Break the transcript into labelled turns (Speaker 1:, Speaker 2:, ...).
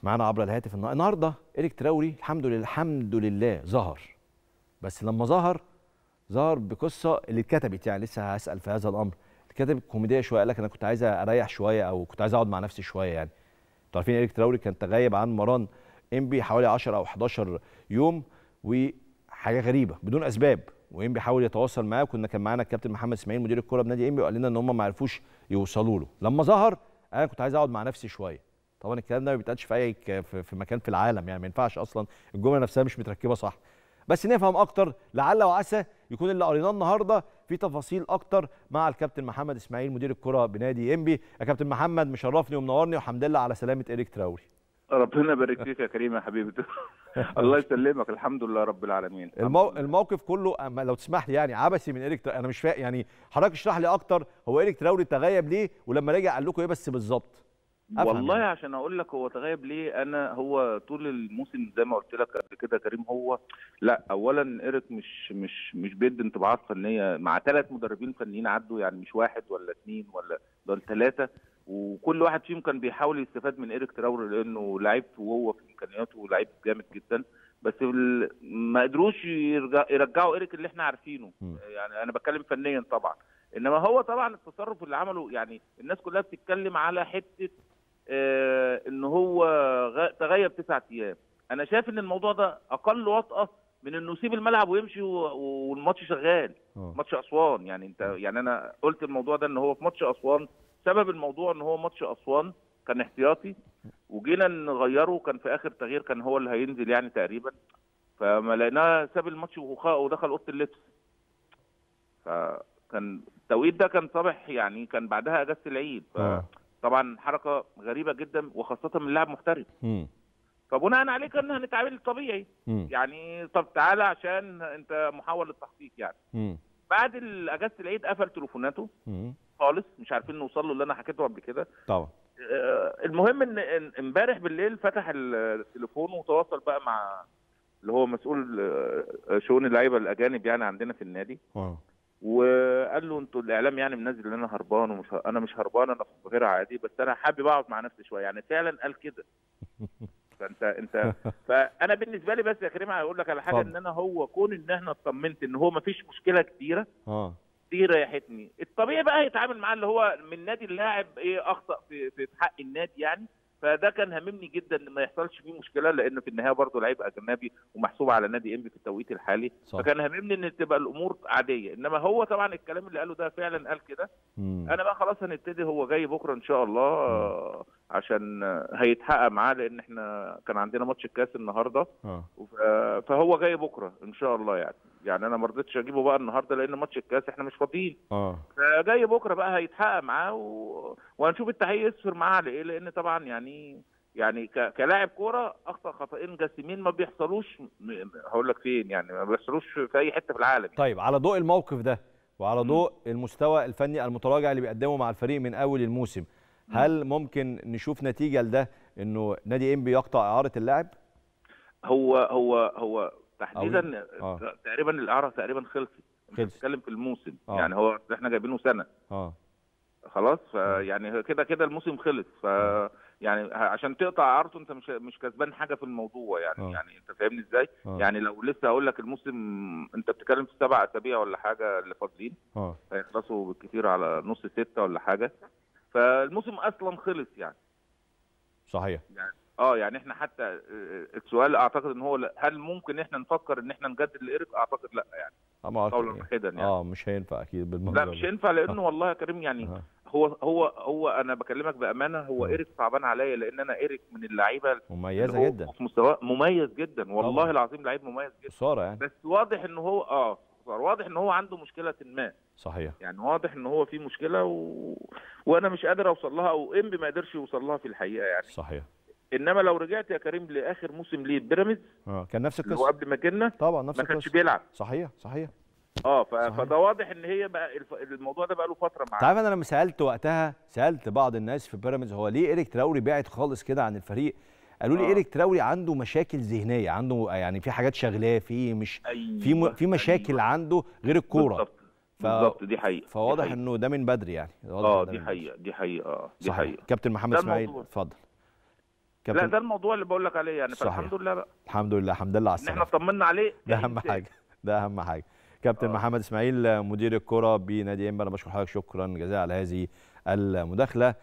Speaker 1: معانا عبر الهاتف النا- النهارده إيريك تراوري الحمد لله الحمد لله ظهر بس لما ظهر ظهر بقصه اللي اتكتبت يعني لسه هسال في هذا الامر اتكتبت كوميديه شويه قال لك انا كنت عايز اريح شويه او كنت عايز اقعد مع نفسي شويه يعني انتوا عارفين إيريك تراوري كان تغيب عن مران انبي حوالي 10 او 11 يوم وحاجه غريبه بدون اسباب وانبي حاول يتواصل معاه كنا كان معانا الكابتن محمد اسماعيل مدير الكوره بنادي انبي وقال لنا ان هم ما عرفوش يوصلوا له لما ظهر انا كنت عايز اقعد مع نفسي شويه طبعا الكلام ده ما بيتقالش في اي ك- في في مكان في العالم يعني ما ينفعش اصلا الجمله نفسها مش متركبه صح بس نفهم اكتر لعل وعسى يكون اللي قريناه النهارده في تفاصيل اكتر مع الكابتن محمد اسماعيل مدير الكره بنادي انبي يا كابتن محمد مشرفني ومنورني والحمد لله على سلامه ايريك تراوري
Speaker 2: ربنا يبارك فيك يا كريم يا حبيبي الله يسلمك الحمد للله رب العالمين
Speaker 1: المو... الموقف كله أما لو تسمح لي يعني عبثي من ايريك تراوري. انا مش فاهم يعني حضرتك اشرح لي اكتر هو ايريك تراوري تغيب ليه ولما رجع قال لكم ايه بس بالظبط أفهم
Speaker 2: والله
Speaker 1: يعني.
Speaker 2: عشان اقول لك هو تغيب ليه انا هو طول الموسم زي ما قلت لك قبل كده كريم هو لا اولا ايريك مش مش مش بيدي انطباعات فنيه مع ثلاث مدربين فنيين عدوا يعني مش واحد ولا اثنين ولا دول ثلاثه وكل واحد فيهم كان بيحاول يستفاد من ايريك تراوري لانه لعيب وهو في امكانياته لعيب جامد جدا بس ال- ما قدروش يرجع يرجعوا ايريك اللي احنا عارفينه
Speaker 1: م.
Speaker 2: يعني انا بتكلم فنيا طبعا انما هو طبعا التصرف اللي عمله يعني الناس كلها بتتكلم على حته آه ان هو غ- تغيب تسعة ايام انا شايف ان الموضوع ده اقل وطأة من انه يسيب الملعب ويمشي و- والماتش شغال
Speaker 1: آه.
Speaker 2: ماتش اسوان يعني انت يعني انا قلت الموضوع ده ان هو في ماتش اسوان سبب الموضوع ان هو ماتش اسوان كان احتياطي وجينا نغيره كان في اخر تغيير كان هو اللي هينزل يعني تقريبا فما لقيناه ساب الماتش وخ- ودخل اوضه اللبس فكان التوقيت ده كان صبح يعني كان بعدها اجازه العيد
Speaker 1: آه.
Speaker 2: فطبعا حركه غريبه جدا وخاصه من لاعب محترف
Speaker 1: مم.
Speaker 2: فبناء عليه كان هنتعامل طبيعي
Speaker 1: مم.
Speaker 2: يعني طب تعالى عشان انت محول للتحقيق يعني
Speaker 1: مم.
Speaker 2: بعد ال- اجازه العيد قفل تليفوناته
Speaker 1: مم.
Speaker 2: خالص مش عارفين نوصل له اللي انا حكيته قبل كده
Speaker 1: طبعا
Speaker 2: آه، المهم ان إن امبارح بالليل فتح ال- التليفون وتواصل بقى مع اللي هو مسؤول آه، شؤون اللعيبه الاجانب يعني عندنا في النادي
Speaker 1: اه
Speaker 2: وقال له انتوا الاعلام يعني منزل ان انا هربان ومش ه... انا مش هربان انا في القاهره عادي بس انا حابب اقعد مع نفسي شويه يعني فعلا قال كده فانت انت فانا بالنسبه لي بس يا كريم هقول لك على حاجه
Speaker 1: اتفضل.
Speaker 2: ان انا هو كون ان احنا اطمنت ان هو ما فيش مشكله كتيره
Speaker 1: اه
Speaker 2: دي ريحتني الطبيعي بقى يتعامل معاه اللي هو من نادي اللاعب ايه اخطا في في حق النادي يعني فده كان هاممني جدا ان ما يحصلش فيه مشكله لان في النهايه برضه لعيب اجنبي ومحسوب على نادي انبي في التوقيت الحالي
Speaker 1: صح
Speaker 2: فكان هاممني ان تبقى الامور عاديه انما هو طبعا الكلام اللي قاله ده فعلا قال كده
Speaker 1: مم.
Speaker 2: انا بقى خلاص هنبتدي هو جاي بكره ان شاء الله آه، عشان آه، هيتحقق معاه لان احنا كان عندنا ماتش الكاس النهارده
Speaker 1: اه
Speaker 2: وف- فهو جاي بكره ان شاء الله يعني يعني انا ما رضيتش اجيبه بقى النهارده لان ماتش الكاس احنا مش فاضيين
Speaker 1: اه
Speaker 2: فجاي بكره بقى هيتحقق معاه و... وهنشوف التحقيق يسفر معاه على ايه لان طبعا يعني يعني ك... كلاعب كوره اخطا خطأين جسيمين ما بيحصلوش م... م- هقول لك فين يعني ما بيحصلوش في اي حته في العالم يعني.
Speaker 1: طيب على ضوء الموقف ده وعلى ضوء المستوى الفني المتراجع اللي بيقدمه مع الفريق من اول الموسم هل ممكن نشوف نتيجه لده انه نادي انبي يقطع اعاره اللاعب
Speaker 2: هو هو هو تحديدا
Speaker 1: آه.
Speaker 2: تقريبا الاعاره تقريبا خلصت مش
Speaker 1: خلصت.
Speaker 2: بتتكلم في الموسم
Speaker 1: آه.
Speaker 2: يعني هو احنا جايبينه سنه
Speaker 1: اه
Speaker 2: خلاص فيعني كده كده الموسم خلص ف يعني عشان تقطع عرضه انت مش مش كسبان حاجه في الموضوع يعني
Speaker 1: آه.
Speaker 2: يعني انت فاهمني ازاي؟
Speaker 1: آه.
Speaker 2: يعني لو لسه هقول لك الموسم انت بتتكلم في سبع اسابيع ولا حاجه اللي فاضلين
Speaker 1: اه
Speaker 2: هيخلصوا بالكثير على نص سته ولا حاجه فالموسم اصلا خلص يعني
Speaker 1: صحيح
Speaker 2: اه يعني احنا حتى آه، السؤال اعتقد ان هو لا- هل ممكن احنا نفكر ان احنا نجدد لايريك اعتقد لا يعني
Speaker 1: اما
Speaker 2: قولا واحدا يعني
Speaker 1: اه مش هينفع اكيد بالمنظر
Speaker 2: لا مش هينفع لانه والله يا كريم يعني
Speaker 1: آه.
Speaker 2: هو هو هو انا بكلمك بامانه هو
Speaker 1: آه.
Speaker 2: ايريك صعبان عليا لان انا ايريك من اللعيبه
Speaker 1: مميزه
Speaker 2: اللي هو
Speaker 1: جدا
Speaker 2: في مستواه مميز جدا والله
Speaker 1: طبعا.
Speaker 2: العظيم لعيب مميز جدا
Speaker 1: خساره يعني
Speaker 2: بس واضح ان هو اه واضح ان هو عنده مشكله ما
Speaker 1: صحيح
Speaker 2: يعني واضح ان هو في مشكله و... وانا مش قادر اوصل لها او انبي ما قدرش يوصل لها في الحقيقه يعني
Speaker 1: صحيح
Speaker 2: انما لو رجعت يا كريم لاخر موسم ليه بيراميدز
Speaker 1: اه كان نفس
Speaker 2: اللي هو
Speaker 1: القصه
Speaker 2: قبل ما جينا
Speaker 1: طبعا نفس
Speaker 2: ما كانش
Speaker 1: القصه
Speaker 2: بيلعب
Speaker 1: صحيح صحيح
Speaker 2: اه ف...
Speaker 1: صحيح.
Speaker 2: فده واضح ان هي بقى الف... الموضوع ده بقى له فتره
Speaker 1: انت
Speaker 2: معاه
Speaker 1: عارف انا لما سالت وقتها سالت بعض الناس في بيراميدز هو ليه ايريك تراوري بعد خالص كده عن الفريق قالوا لي
Speaker 2: آه.
Speaker 1: ايريك تراوري عنده مشاكل ذهنيه عنده يعني في حاجات شغلاه في مش
Speaker 2: أيوة.
Speaker 1: في م... في مشاكل
Speaker 2: أيوة.
Speaker 1: عنده غير الكوره
Speaker 2: بالظبط
Speaker 1: ف-
Speaker 2: بالظبط دي حقيقه
Speaker 1: فواضح
Speaker 2: دي حقيقة.
Speaker 1: انه ده من بدري يعني واضح
Speaker 2: اه
Speaker 1: إن ده
Speaker 2: دي
Speaker 1: من بدري.
Speaker 2: حقيقه دي حقيقه اه دي
Speaker 1: صحيح
Speaker 2: حقيقه
Speaker 1: كابتن محمد
Speaker 2: ده
Speaker 1: اسماعيل
Speaker 2: الموضوع.
Speaker 1: اتفضل
Speaker 2: لا ده الموضوع اللي بقول لك عليه يعني
Speaker 1: صحيح.
Speaker 2: فالحمد لله بقى
Speaker 1: الحمد لله الحمد لله على
Speaker 2: ان احنا
Speaker 1: السلامه
Speaker 2: اطمنا عليه
Speaker 1: ده اهم
Speaker 2: كإنسان.
Speaker 1: حاجه ده اهم حاجه كابتن
Speaker 2: آه.
Speaker 1: محمد اسماعيل مدير الكره بنادي انبا انا بشكر حضرتك شكرا جزيلا على هذه المداخله